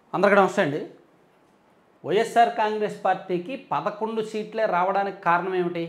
అందరికీ నమస్తే అండి వైఎస్ఆర్ కాంగ్రెస్ పార్టీకి పదకొండు సీట్లే రావడానికి కారణం ఏమిటి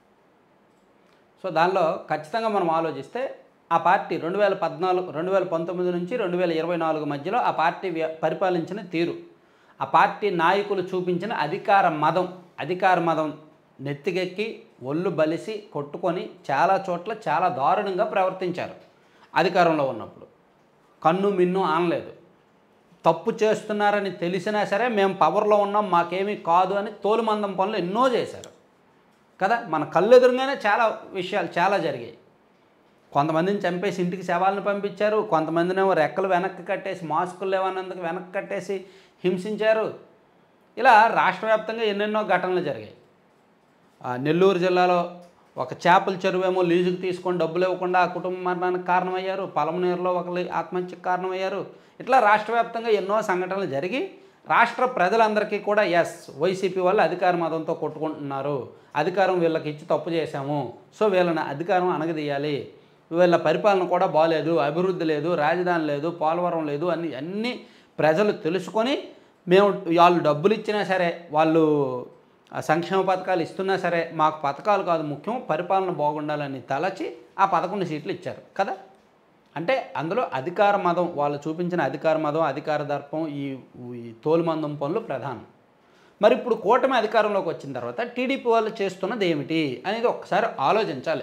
సో దానిలో ఖచ్చితంగా మనం ఆలోచిస్తే ఆ పార్టీ రెండు వేల పద్నాలుగు రెండు వేల పంతొమ్మిది నుంచి రెండు వేల ఇరవై నాలుగు మధ్యలో ఆ పార్టీ వ్య- పరిపాలించిన తీరు ఆ పార్టీ నాయకులు చూపించిన అధికార మదం అధికార మదం నెత్తికెక్కి ఒళ్ళు బలిసి కొట్టుకొని చాలా చోట్ల చాలా దారుణంగా ప్రవర్తించారు అధికారంలో ఉన్నప్పుడు కన్ను మిన్ను ఆనలేదు తప్పు చేస్తున్నారని తెలిసినా సరే మేము పవర్లో ఉన్నాం మాకేమీ కాదు అని తోలుమందం పనులు ఎన్నో చేశారు కదా మన కళ్ళు ఎదురుగానే చాలా విషయాలు చాలా జరిగాయి కొంతమందిని చంపేసి ఇంటికి శవాలను పంపించారు కొంతమందినేమో రెక్కలు వెనక్కి కట్టేసి మాస్కులు లేవన్నందుకు వెనక్కి కట్టేసి హింసించారు ఇలా రాష్ట్ర వ్యాప్తంగా ఎన్నెన్నో ఘటనలు జరిగాయి ఆ, నెల్లూరు జిల్లాలో ఒక చేపల చెరువేమో లీజుకు తీసుకొని డబ్బులు ఇవ్వకుండా ఆ కుటుంబ మరణానికి కారణమయ్యారు పలమనేరులో ఒకరు ఆత్మహత్యకు కారణమయ్యారు ఇట్లా రాష్ట్ర వ్యాప్తంగా ఎన్నో సంఘటనలు జరిగి రాష్ట్ర ప్రజలందరికీ కూడా ఎస్ వైసీపీ వాళ్ళు అధికార మతంతో కొట్టుకుంటున్నారు అధికారం వీళ్ళకి ఇచ్చి తప్పు చేశాము సో వీళ్ళని అధికారం అనగదీయాలి వీళ్ళ పరిపాలన కూడా బాగాలేదు అభివృద్ధి లేదు రాజధాని లేదు పోలవరం లేదు అన్ని అన్ని ప్రజలు తెలుసుకొని మేము వాళ్ళు డబ్బులు ఇచ్చినా సరే వాళ్ళు ఆ సంక్షేమ పథకాలు ఇస్తున్నా సరే మాకు పథకాలు కాదు ముఖ్యం పరిపాలన బాగుండాలని తలచి ఆ పదకొండు సీట్లు ఇచ్చారు కదా అంటే అందులో అధికార మదం వాళ్ళు చూపించిన అధికార మదం అధికార దర్పం ఈ ఈ తోలుమందం పనులు ప్రధానం మరి ఇప్పుడు కూటమి అధికారంలోకి వచ్చిన తర్వాత టీడీపీ వాళ్ళు చేస్తున్నది ఏమిటి అనేది ఒక్కసారి ఆలోచించాలి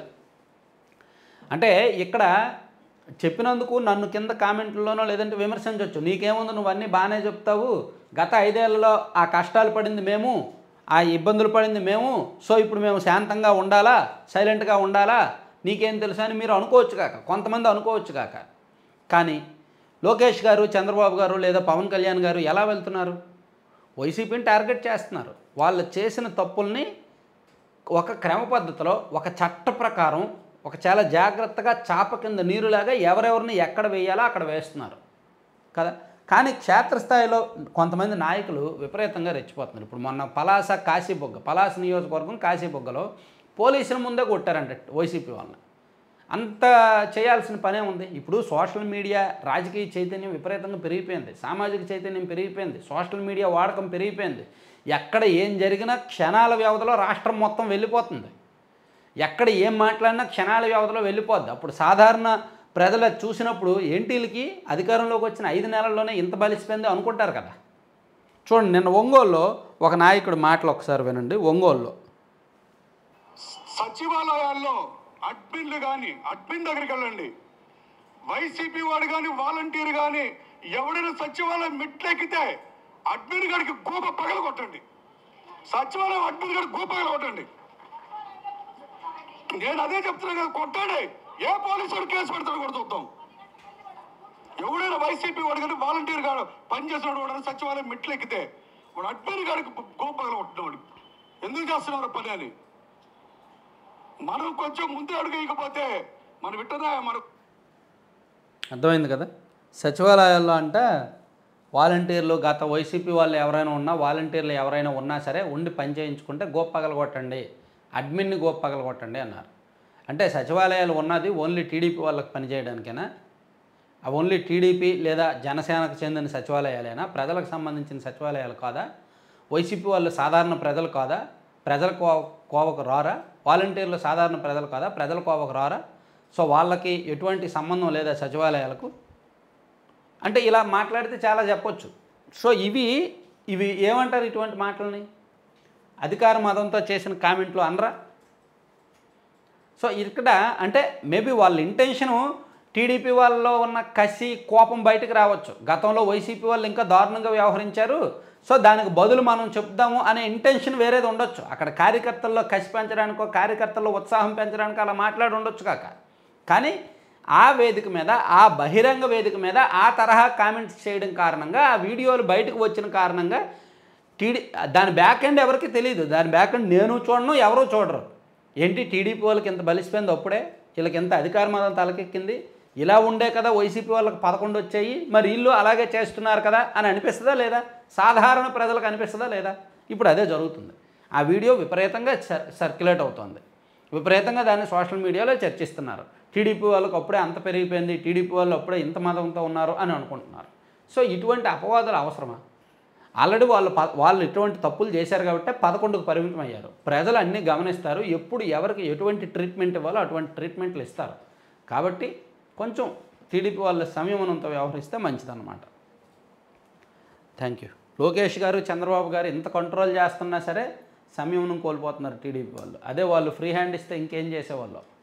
అంటే ఇక్కడ చెప్పినందుకు నన్ను కింద కామెంట్లలోనో లేదంటే విమర్శించవచ్చు నీకేముంది నువ్వు అన్నీ బాగానే చెప్తావు గత ఐదేళ్లలో ఆ కష్టాలు పడింది మేము ఆ ఇబ్బందులు పడింది మేము సో ఇప్పుడు మేము శాంతంగా ఉండాలా సైలెంట్గా ఉండాలా నీకేం తెలుసు అని మీరు అనుకోవచ్చు కాక కొంతమంది అనుకోవచ్చు కాక కానీ లోకేష్ గారు చంద్రబాబు గారు లేదా పవన్ కళ్యాణ్ గారు ఎలా వెళ్తున్నారు వైసీపీని టార్గెట్ చేస్తున్నారు వాళ్ళు చేసిన తప్పుల్ని ఒక క్రమ పద్ధతిలో ఒక చట్ట ప్రకారం ఒక చాలా జాగ్రత్తగా చాప కింద నీరులాగా ఎవరెవరిని ఎక్కడ వేయాలో అక్కడ వేస్తున్నారు కదా కానీ క్షేత్రస్థాయిలో కొంతమంది నాయకులు విపరీతంగా రెచ్చిపోతున్నారు ఇప్పుడు మొన్న పలాస కాశీబొగ్గ పలాస నియోజకవర్గం కాశీబొగ్గలో పోలీసుల ముందే కొట్టారంట వైసీపీ వాళ్ళని అంత చేయాల్సిన పనే ఉంది ఇప్పుడు సోషల్ మీడియా రాజకీయ చైతన్యం విపరీతంగా పెరిగిపోయింది సామాజిక చైతన్యం పెరిగిపోయింది సోషల్ మీడియా వాడకం పెరిగిపోయింది ఎక్కడ ఏం జరిగినా క్షణాల వ్యవధిలో రాష్ట్రం మొత్తం వెళ్ళిపోతుంది ఎక్కడ ఏం మాట్లాడినా క్షణాల వ్యవధిలో వెళ్ళిపోద్ది అప్పుడు సాధారణ ప్రజలు అది చూసినప్పుడు ఏంటీలకి అధికారంలోకి వచ్చిన ఐదు నెలల్లోనే ఇంత బలిసిపోయింది అనుకుంటారు కదా చూడండి నిన్న ఒంగోలులో ఒక నాయకుడు మాటలు ఒకసారి వినండి ఒంగోలులో సచివాలయాల్లో అడ్మిన్లు కానీ అడ్మిన్ దగ్గరికి వెళ్ళండి వైసీపీ వాడు కానీ వాలంటీర్ కానీ ఎవడైనా సచివాలయం మెట్లెక్కితే అడ్మిన్ గారికి గోప పగల కొట్టండి సచివాలయం అడ్మిన్ గారికి గోప పగల కొట్టండి నేను అదే చెప్తున్నా కదా కొట్టండి ఏ పోలీసు వాడు కేసు పెడతాడు కూడా చూద్దాం ఎవడైనా వైసీపీ వాడు కానీ వాలంటీర్ గారు పనిచేసిన వాడు సచివాలయం మెట్లెక్కితే వాడు అడ్మిన్ గారికి గోప పగల కొట్టినవాడు ఎందుకు చేస్తున్నారు పని అని మనం కొంచెం ముందు అడుగు వేయకపోతే మనం విట్టదా మనం అర్థమైంది కదా సచివాలయాల్లో అంట వాలంటీర్లు గత వైసీపీ వాళ్ళు ఎవరైనా ఉన్నా వాలంటీర్లు ఎవరైనా ఉన్నా సరే ఉండి పని చేయించుకుంటే గోపగల కొట్టండి అడ్మిన్ని గోపగల కొట్టండి అన్నారు అంటే సచివాలయాలు ఉన్నది ఓన్లీ టీడీపీ వాళ్ళకి పనిచేయడానికేనా ఆ ఓన్లీ టీడీపీ లేదా జనసేనకు చెందిన సచివాలయాలేనా ప్రజలకు సంబంధించిన సచివాలయాలు కాదా వైసీపీ వాళ్ళు సాధారణ ప్రజలు కాదా ప్రజల కో కోవకు రారా వాలంటీర్లు సాధారణ ప్రజలు కాదా ప్రజల కోవకు రారా సో వాళ్ళకి ఎటువంటి సంబంధం లేదా సచివాలయాలకు అంటే ఇలా మాట్లాడితే చాలా చెప్పొచ్చు సో ఇవి ఇవి ఏమంటారు ఇటువంటి మాటలని అధికార మతంతో చేసిన కామెంట్లు అనరా సో ఇక్కడ అంటే మేబీ వాళ్ళ ఇంటెన్షను టీడీపీ వాళ్ళలో ఉన్న కసి కోపం బయటకు రావచ్చు గతంలో వైసీపీ వాళ్ళు ఇంకా దారుణంగా వ్యవహరించారు సో దానికి బదులు మనం చెప్దాము అనే ఇంటెన్షన్ వేరేది ఉండొచ్చు అక్కడ కార్యకర్తల్లో కసి పెంచడానికో కార్యకర్తల్లో ఉత్సాహం పెంచడానికి అలా మాట్లాడి ఉండొచ్చు కాక కానీ ఆ వేదిక మీద ఆ బహిరంగ వేదిక మీద ఆ తరహా కామెంట్స్ చేయడం కారణంగా ఆ వీడియోలు బయటకు వచ్చిన కారణంగా టీడీ దాని బ్యాక్ ఎండ్ ఎవరికి తెలియదు దాని బ్యాక్ ఎండ్ నేను చూడను ఎవరూ చూడరు ఏంటి టీడీపీ వాళ్ళకి ఇంత బలిసిపోయింది అప్పుడే వీళ్ళకి ఎంత అధికార మతం తలకెక్కింది ఇలా ఉండే కదా వైసీపీ వాళ్ళకి పదకొండు వచ్చాయి మరి వీళ్ళు అలాగే చేస్తున్నారు కదా అని అనిపిస్తుందా లేదా సాధారణ ప్రజలకు అనిపిస్తుందా లేదా ఇప్పుడు అదే జరుగుతుంది ఆ వీడియో విపరీతంగా సర్ సర్క్యులేట్ అవుతుంది విపరీతంగా దాన్ని సోషల్ మీడియాలో చర్చిస్తున్నారు టీడీపీ వాళ్ళకి అప్పుడే అంత పెరిగిపోయింది టీడీపీ వాళ్ళు అప్పుడే ఇంత మతంతో ఉన్నారు అని అనుకుంటున్నారు సో ఇటువంటి అపవాదాలు అవసరమా ఆల్రెడీ వాళ్ళు ప వాళ్ళు ఎటువంటి తప్పులు చేశారు కాబట్టి పదకొండుకు పరిమితం అయ్యారు ప్రజలు అన్నీ గమనిస్తారు ఎప్పుడు ఎవరికి ఎటువంటి ట్రీట్మెంట్ ఇవ్వాలో అటువంటి ట్రీట్మెంట్లు ఇస్తారు కాబట్టి కొంచెం టీడీపీ వాళ్ళ సంయమనంతో వ్యవహరిస్తే మంచిదన్నమాట థ్యాంక్ యూ లోకేష్ గారు చంద్రబాబు గారు ఇంత కంట్రోల్ చేస్తున్నా సరే సంయమనం కోల్పోతున్నారు టీడీపీ వాళ్ళు అదే వాళ్ళు ఫ్రీ హ్యాండ్ ఇస్తే ఇంకేం చేసేవాళ్ళు